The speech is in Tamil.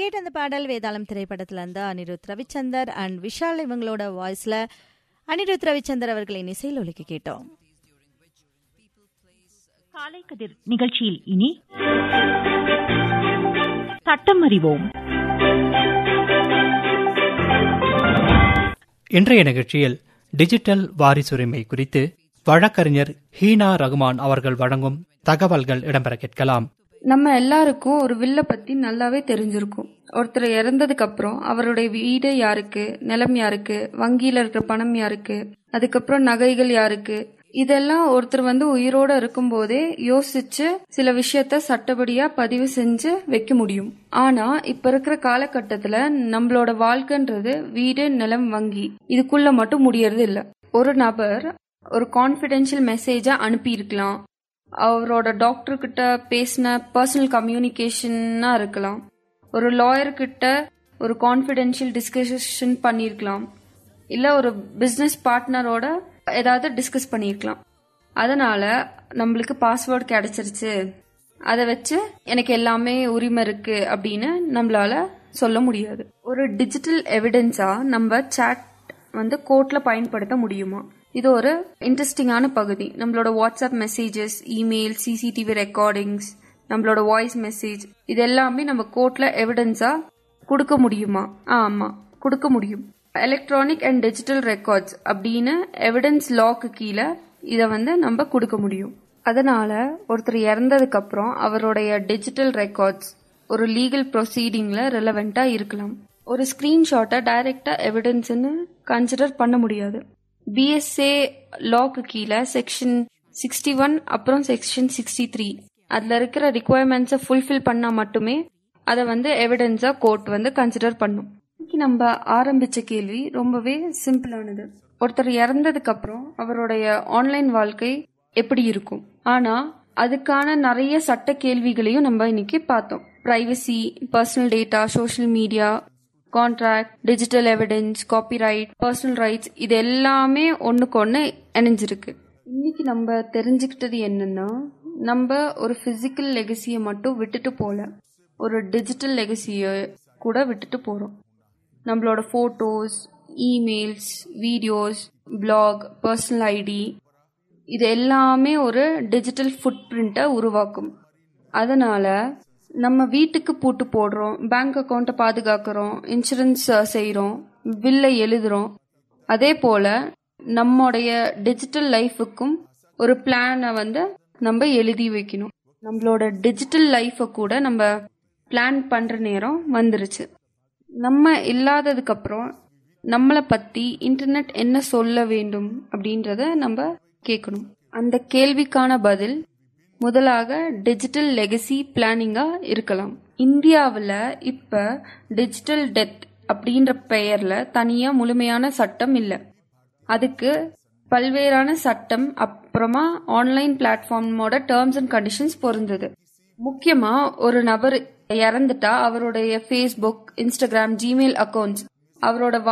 கேட்ட அந்த பாடல் வேதாளம் திரைப்படத்துல இருந்து அனிருத் ரவிச்சந்தர் அண்ட் விஷால் இவங்களோட வாய்ஸ்ல அனிருத் ரவிச்சந்தர் அவர்களின் இசையில் ஒலிக்க கேட்டோம் காலை கதிர் நிகழ்ச்சியில் இனி சட்டம் அறிவோம் இன்றைய நிகழ்ச்சியில் டிஜிட்டல் வாரிசுரிமை குறித்து வழக்கறிஞர் ஹீனா ரகுமான் அவர்கள் வழங்கும் தகவல்கள் இடம்பெற கேட்கலாம் நம்ம எல்லாருக்கும் ஒரு வில்ல பத்தி நல்லாவே தெரிஞ்சிருக்கும் ஒருத்தர் இறந்ததுக்கு அப்புறம் அவருடைய வீடு யாருக்கு நிலம் யாருக்கு வங்கியில இருக்கிற பணம் யாருக்கு அதுக்கப்புறம் நகைகள் யாருக்கு இதெல்லாம் ஒருத்தர் வந்து உயிரோட இருக்கும்போதே யோசிச்சு சில விஷயத்த சட்டப்படியா பதிவு செஞ்சு வைக்க முடியும் ஆனா இப்ப இருக்கிற காலகட்டத்துல நம்மளோட வாழ்க்கைன்றது வீடு நிலம் வங்கி இதுக்குள்ள மட்டும் முடியறது இல்ல ஒரு நபர் ஒரு கான்பிடென்ஷியல் மெசேஜா அனுப்பி இருக்கலாம் அவரோட டாக்டர் கிட்ட பேசின பர்சனல் கம்யூனிகேஷனா இருக்கலாம் ஒரு லாயர் கிட்ட ஒரு கான்ஃபிடென்ஷியல் டிஸ்கஷன் பண்ணியிருக்கலாம் இல்ல ஒரு பிசினஸ் பார்ட்னரோட ஏதாவது டிஸ்கஸ் பண்ணியிருக்கலாம் அதனால நம்மளுக்கு பாஸ்வேர்டு கிடைச்சிருச்சு அதை வச்சு எனக்கு எல்லாமே உரிமை இருக்கு அப்படின்னு நம்மளால சொல்ல முடியாது ஒரு டிஜிட்டல் எவிடன்ஸா நம்ம சாட் வந்து கோர்ட்ல பயன்படுத்த முடியுமா இது ஒரு இன்ட்ரெஸ்டிங்கான பகுதி நம்மளோட WhatsApp messages email CCTV recordings நம்மளோட வாய்ஸ் மெசேஜ் இது எல்லாமே நம்ம கோர்ட்ல எவிடன்ஸா கொடுக்க முடியுமா ஆமா கொடுக்க முடியும் எலக்ட்ரானிக் அண்ட் டிஜிட்டல் ரெக்கார்ட்ஸ் அப்படின்னு எவிடன்ஸ் லாக்கு கீழே இதை வந்து நம்ம கொடுக்க முடியும் அதனால ஒருத்தர் இறந்ததுக்கு அப்புறம் அவருடைய டிஜிட்டல் ரெக்கார்ட்ஸ் ஒரு லீகல் ப்ரொசீடிங்ல ரெலவெண்டா இருக்கலாம் ஒரு ஸ்கிரீன்ஷாட்டை டைரக்டா எவிடன்ஸ்னு கன்சிடர் பண்ண முடியாது பிஎஸ்ஏ லாக்கு கீழே செக்ஷன் சிக்ஸ்டி ஒன் அப்புறம் செக்ஷன் சிக்ஸ்டி த்ரீ அதுல இருக்கிற ரிக்குவயர்மெண்ட்ஸை ஃபுல்ஃபில் பண்ணா மட்டுமே அதை வந்து எவிடன்ஸா கோர்ட் வந்து கன்சிடர் பண்ணும் இன்னைக்கு நம்ம ஆரம்பிச்ச கேள்வி ரொம்பவே சிம்பிளானது ஒருத்தர் இறந்ததுக்கு அப்புறம் அவருடைய ஆன்லைன் வாழ்க்கை எப்படி இருக்கும் ஆனா அதுக்கான நிறைய சட்ட கேள்விகளையும் நம்ம இன்னைக்கு பார்த்தோம் privacy personal data social media contract digital evidence copyright personal rights இது எல்லாமே ஒண்ணுக்கு ஒன்று இணைஞ்சிருக்கு இன்னைக்கு நம்ம தெரிஞ்சுக்கிட்டது என்னன்னா நம்ம ஒரு பிசிக்கல் லெகசியை மட்டும் விட்டுட்டு போல ஒரு டிஜிட்டல் லெகசியை கூட விட்டுட்டு போறோம் நம்மளோட photos emails videos blog personal ID இது எல்லாமே ஒரு டிஜிட்டல் ஃபுட் பிரிண்ட்டை உருவாக்கும் அதனால நம்ம வீட்டுக்கு பூட்டு போடுறோம் பேங்க் அக்கௌண்ட்டை பாதுகாக்கிறோம் இன்சூரன்ஸ் செய்கிறோம் பில்லை எழுதுறோம் அதே போல நம்முடைய டிஜிட்டல் லைஃபுக்கும் ஒரு பிளானை வந்து நம்ம எழுதி வைக்கணும் நம்மளோட டிஜிட்டல் லைஃபை கூட நம்ம பிளான் பண்ற நேரம் வந்துருச்சு நம்ம இல்லாததுக்கு அப்புறம் நம்மளை பத்தி இன்டர்நெட் என்ன சொல்ல வேண்டும் அப்படின்றத நம்ம கேட்கணும் அந்த கேள்விக்கான பதில் முதலாக டிஜிட்டல் லெகசி பிளானிங்கா இருக்கலாம் இந்தியாவில் இப்ப டிஜிட்டல் டெத் அப்படின்ற பெயர்ல தனியா முழுமையான சட்டம் இல்லை அதுக்கு பல்வேறான சட்டம் அப்புறமா ஆன்லைன் பிளாட்ஃபார்மோட டேர்ம்ஸ் அண்ட் கண்டிஷன்ஸ் பொருந்தது முக்கியமா ஒரு நபர் இறந்துட்டா அவருடைய ஃபேஸ்புக் இன்ஸ்டாகிராம் ஜிமெயில் அக்கவுண்ட்ஸ் அவரோட